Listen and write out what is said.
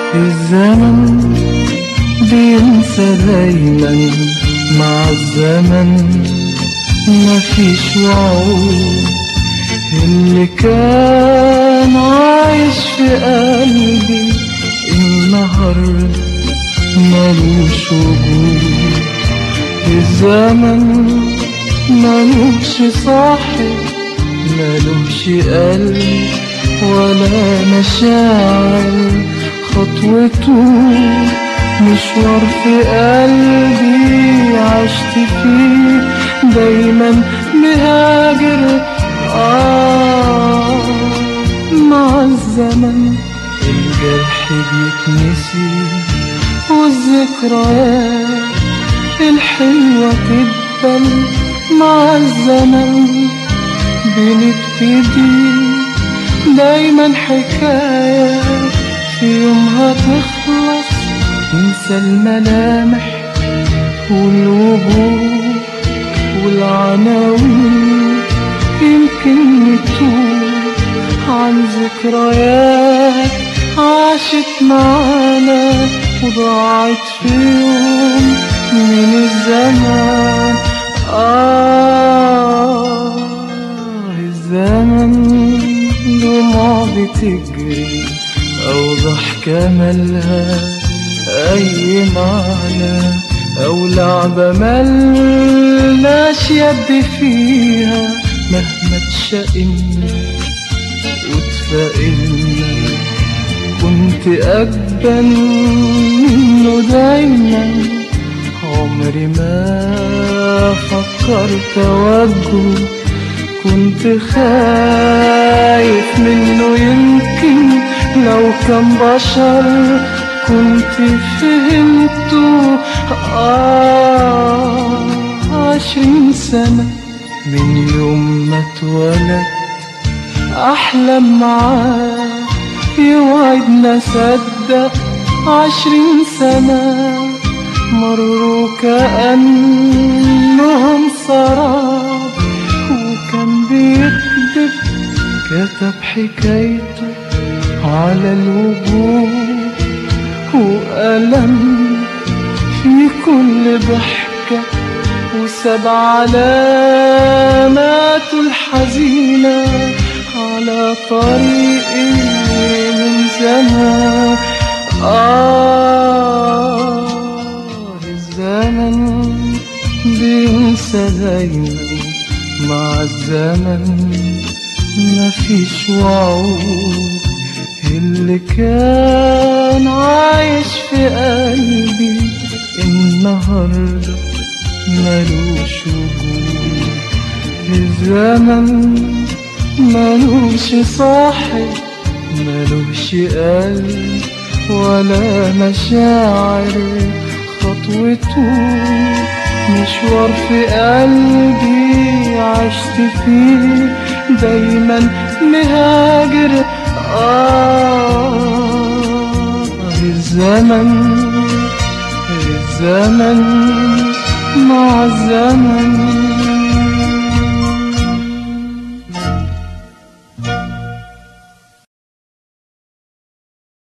الزمن بينسى دايما مع الزمن مفيش وعود اللي كان عايش في قلبي النهاردة ملوش وجود الزمن ملوش صاحب ملوش قلب ولا مشاعر خطوته مشوار في قلبي عشت فيه دايما مهاجر آه مع الزمن الجرح بيتنسي والذكريات الحلوة تتبل مع الزمن بنبتدي دايما حكاية في يومها تخلص ننسى الملامح والوجوه والعناوين يمكن نتوه عن ذكريات عاشت معانا وضاعت في يوم من الزمان آه الزمن دموع بتجري أو ضحكة ملها أي معنى أو لعبة ملناش يد فيها مهما تشقنا وتفائلنا كنت أجبن منه دايما عمري ما فكرت أوجه كنت خايف منه يمكن لو كان بشر كنت فهمته آه عشرين سنة من يوم ما اتولد أحلم معاه يوعدنا صدق عشرين سنة مروا كأنهم سراب وكان بيكذب كتب حكايته على الوجوه وألم في كل ضحكة وساب علامات الحزينة على طريقي من زمان آه الزمن بينسى دايما مع الزمن مفيش وعود اللي كان عايش في قلبي النهاردة ملوش وجود الزمن ملوش صاحب ملوش قلب ولا مشاعر خطوته مشوار في قلبي عشت فيه دايما مهاجر آه الزمن الزمن مع الزمن